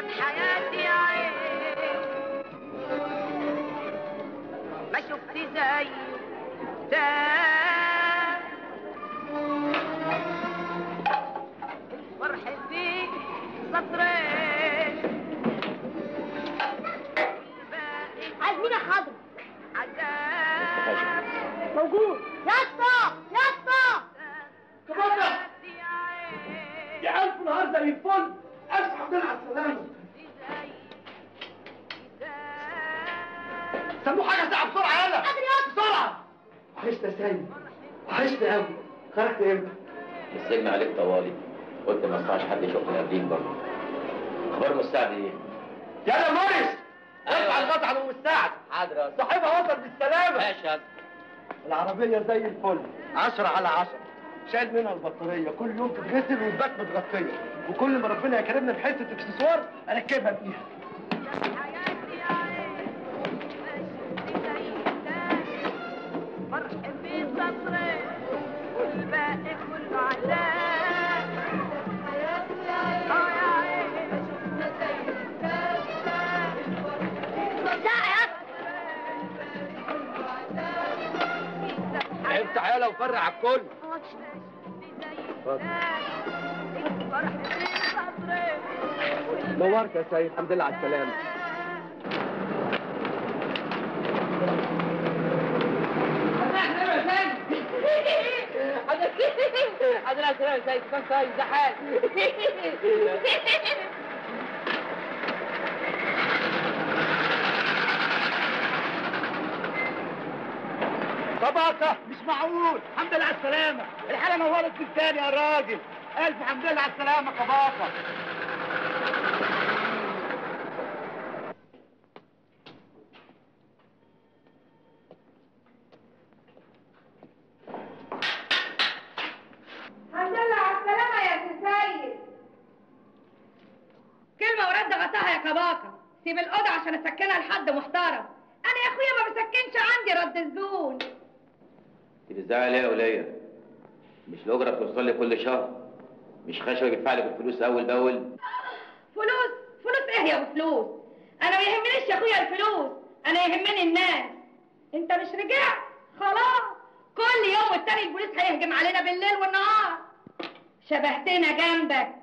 كان حياتي عين ما شفت زيه تاني الفرح فيه سطرين الباقي عايز مين يا حضر عذاب موجود يا اسطى يا اسطى حياتي عين يا ألف نهار زي الفل ألف حمد لله على السلامة سموه حاجة ساعة بسرعة يلا قادر يا بسرعة وحشنا يا سيد وحشنا قوي خرجت امتى؟ السجن عليك طوالي قلت ما اسمعش حد يشوفني قبليك برضه اخبار مساعد ايه؟ يلا موريس أيوة. ارفع الغطا على ام السعد حاضر صاحبها وصل بالسلامة ماشي يا العربية زي الفل عشرة على عشرة شايل منها البطارية كل يوم تتغسل وتبات متغطية وكل ما ربنا يكرمنا بحتة اكسسوار اركبها فيها حياتي عين ما شفت زيه تاني فرح في سطرين والباقي كله عذاب اه يا عين ما شفت زيه لا يا اسطى افتح يلا وفرع على الكل الفرح في سطرين نورت يا سيد الحمد لله على السلامة حضرتك يا سيد كان كويس ده حال طبقة مش معقول الحمد لله على السلامة الحالة نورت في الثاني يا راجل ألف حمد لله على السلامة طبقة الحمد لله على السلامة يا سي سيد كلمة ورد غطاها يا كباكة سيب الأوضة عشان أسكنها لحد محترم أنا يا أخويا ما بسكنش عندي رد الزبون انت بتزعل ايه يا ولية؟ مش الأجرة بتوصل لي كل شهر؟ مش خشوة بيدفع لك الفلوس أول بأول؟ فلوس فلوس إيه يا أبو فلوس أنا ما يهمنيش يا أخويا الفلوس أنا يهمني الناس أنت مش رجعت خلاص كل يوم والتاني البوليس هيهجم علينا بالليل والنهار شبهتنا جنبك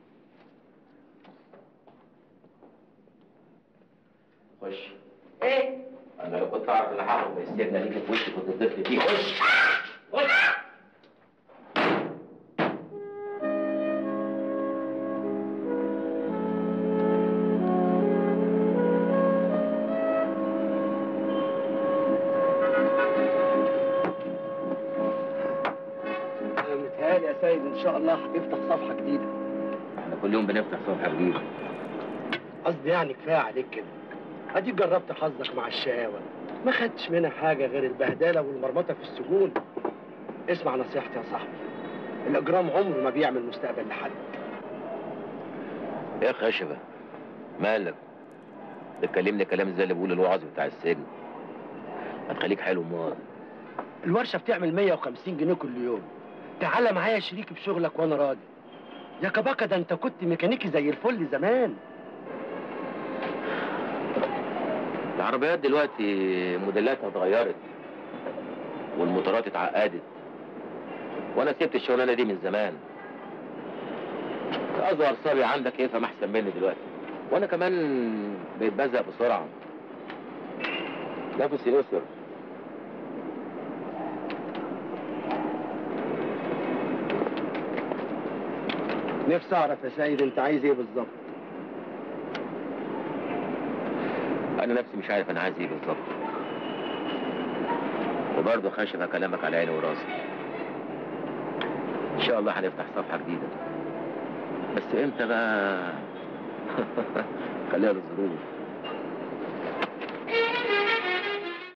خش ايه أنا لو كنت أعرف إن هاخد من السجن ليك في وشي كنت ضفت فيه خش خش أنا متهيألي يا سيد إن شاء الله هتفتح صفحة جديدة احنا كل يوم بنفتح صفحة جديدة قصدي يعني كفاية عليك كده أديك جربت حظك مع الشقاوة ما خدتش منها حاجة غير البهدلة والمرمطة في السجون اسمع نصيحتي يا صاحبي الإجرام عمره ما بيعمل مستقبل لحد يا خشبة مالك؟ بتكلمني كلام زي اللي بيقول الوعظ بتاع السجن هتخليك حلو امال الورشة بتعمل 150 جنيه كل يوم تعالى معايا شريك بشغلك وأنا راضي يا كباكا ده أنت كنت ميكانيكي زي الفل زمان العربيات دلوقتي موديلاتها اتغيرت والموتورات اتعقدت وانا سبت الشغلانه دي من زمان اصغر صبي عندك يفهم احسن مني دلوقتي وانا كمان بقيت بزهق بسرعه نفسي يسر نفسي أعرف يا سيد أنت عايز إيه بالظبط انا نفسي مش عارف انا عايز ايه بالظبط وبرضه خاشف كلامك على عيني وراسي ان شاء الله هنفتح صفحه جديده بس امتى بقى خليها للظروف